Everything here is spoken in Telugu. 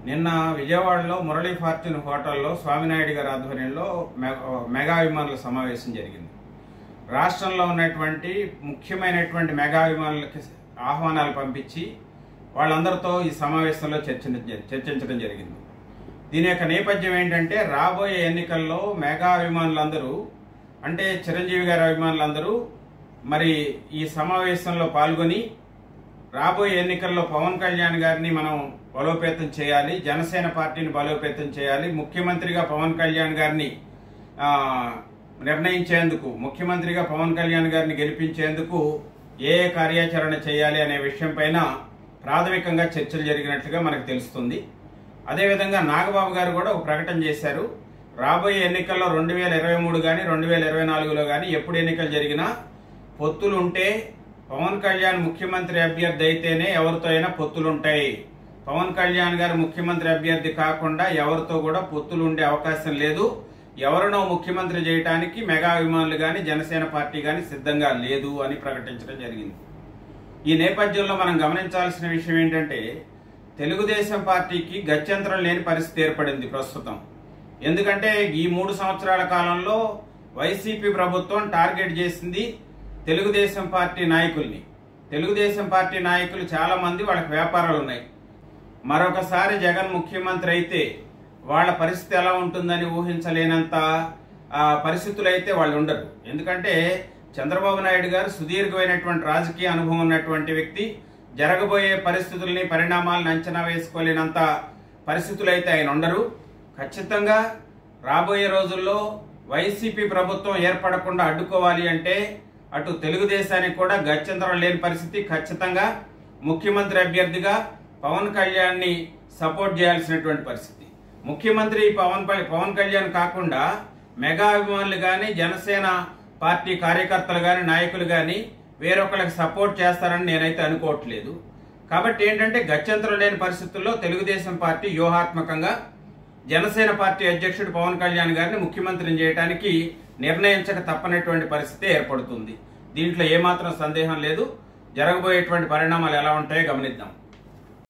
నిన్న విజయవాడలో మురళీ ఫార్చ్యూన్ హోటల్లో స్వామినాయుడు గారి ఆధ్వర్యంలో మె- మెగా విమానుల సమావేశం జరిగింది రాష్ట్రంలో ఉన్నటువంటి ముఖ్యమైనటువంటి మెగా విమానులకి ఆహ్వానాలు పంపించి వాళ్ళందరితో ఈ సమావేశంలో చర్చించ చర్చించడం జరిగింది దీని యొక్క నేపథ్యం ఏంటంటే రాబోయే ఎన్నికల్లో మెగా అభిమానులందరూ అంటే చిరంజీవి గారి అభిమానులందరూ మరి ఈ సమావేశంలో పాల్గొని రాబోయే ఎన్నికల్లో పవన్ కళ్యాణ్ గారిని మనం బలోపేతం చేయాలి జనసేన పార్టీని బలోపేతం చేయాలి ముఖ్యమంత్రిగా పవన్ కళ్యాణ్ గారిని ఆ, నిర్ణయించేందుకు ముఖ్యమంత్రిగా పవన్ కళ్యాణ్ గారిని గెలిపించేందుకు ఏ ఏ కార్యాచరణ చేయాలి అనే విషయం పైన ప్రాథమికంగా చర్చలు జరిగినట్లుగా మనకు తెలుస్తుంది అదేవిధంగా నాగబాబు గారు కూడా ఒక ప్రకటన చేశారు రాబోయే ఎన్నికల్లో రెండు వేల ఇరవై మూడు కానీ రెండు వేల ఇరవై నాలుగులో కానీ ఎప్పుడు ఎన్నికలు జరిగినా పొత్తులు ఉంటే పవన్ కళ్యాణ్ ముఖ్యమంత్రి అభ్యర్థి అయితేనే ఎవరితో అయినా పొత్తులు ఉంటాయి పవన్ కళ్యాణ్ గారు ముఖ్యమంత్రి అభ్యర్థి కాకుండా ఎవరితో కూడా పొత్తులు ఉండే అవకాశం లేదు ఎవరినో ముఖ్యమంత్రి చేయడానికి మెగా అభిమానులు కానీ జనసేన పార్టీ కానీ సిద్ధంగా లేదు అని ప్రకటించడం జరిగింది ఈ నేపథ్యంలో మనం గమనించాల్సిన విషయం ఏంటంటే తెలుగుదేశం పార్టీకి గత్యంతరం లేని పరిస్థితి ఏర్పడింది ప్రస్తుతం ఎందుకంటే ఈ మూడు సంవత్సరాల కాలంలో వైసీపీ ప్రభుత్వం టార్గెట్ చేసింది తెలుగుదేశం పార్టీ నాయకుల్ని తెలుగుదేశం పార్టీ నాయకులు చాలా మంది వాళ్ళకి వ్యాపారాలు ఉన్నాయి మరొకసారి జగన్ ముఖ్యమంత్రి అయితే వాళ్ళ పరిస్థితి ఎలా ఉంటుందని ఊహించలేనంత ఆ, పరిస్థితులు అయితే వాళ్ళు ఉండరు ఎందుకంటే చంద్రబాబు నాయుడు గారు సుదీర్ఘమైనటువంటి రాజకీయ అనుభవం ఉన్నటువంటి వ్యక్తి జరగబోయే పరిస్థితుల్ని పరిణామాలను అంచనా వేసుకోలేనంత పరిస్థితులు అయితే ఆయన ఉండరు ఖచ్చితంగా రాబోయే రోజుల్లో వైసీపీ ప్రభుత్వం ఏర్పడకుండా అడ్డుకోవాలి అంటే అటు తెలుగుదేశానికి కూడా గత్యంతరం లేని పరిస్థితి ఖచ్చితంగా ముఖ్యమంత్రి అభ్యర్థిగా పవన్ కళ్యాణ్ని సపోర్ట్ చేయాల్సినటువంటి పరిస్థితి ముఖ్యమంత్రి పవన్ ప- పవన్ కళ్యాణ్ కాకుండా మెగా అభిమానులు కానీ జనసేన పార్టీ కార్యకర్తలు కానీ నాయకులు కానీ వేరొకరికి సపోర్ట్ చేస్తారని నేనైతే అనుకోవట్లేదు కాబట్టి ఏంటంటే గత్యంతరం లేని పరిస్థితుల్లో తెలుగుదేశం పార్టీ వ్యూహాత్మకంగా జనసేన పార్టీ అధ్యక్షుడు పవన్ కళ్యాణ్ గారిని ముఖ్యమంత్రిని చేయడానికి నిర్ణయించక తప్పనటువంటి పరిస్థితి ఏర్పడుతుంది దీంట్లో ఏమాత్రం సందేహం లేదు జరగబోయేటువంటి పరిణామాలు ఎలా ఉంటాయో గమనిద్దాం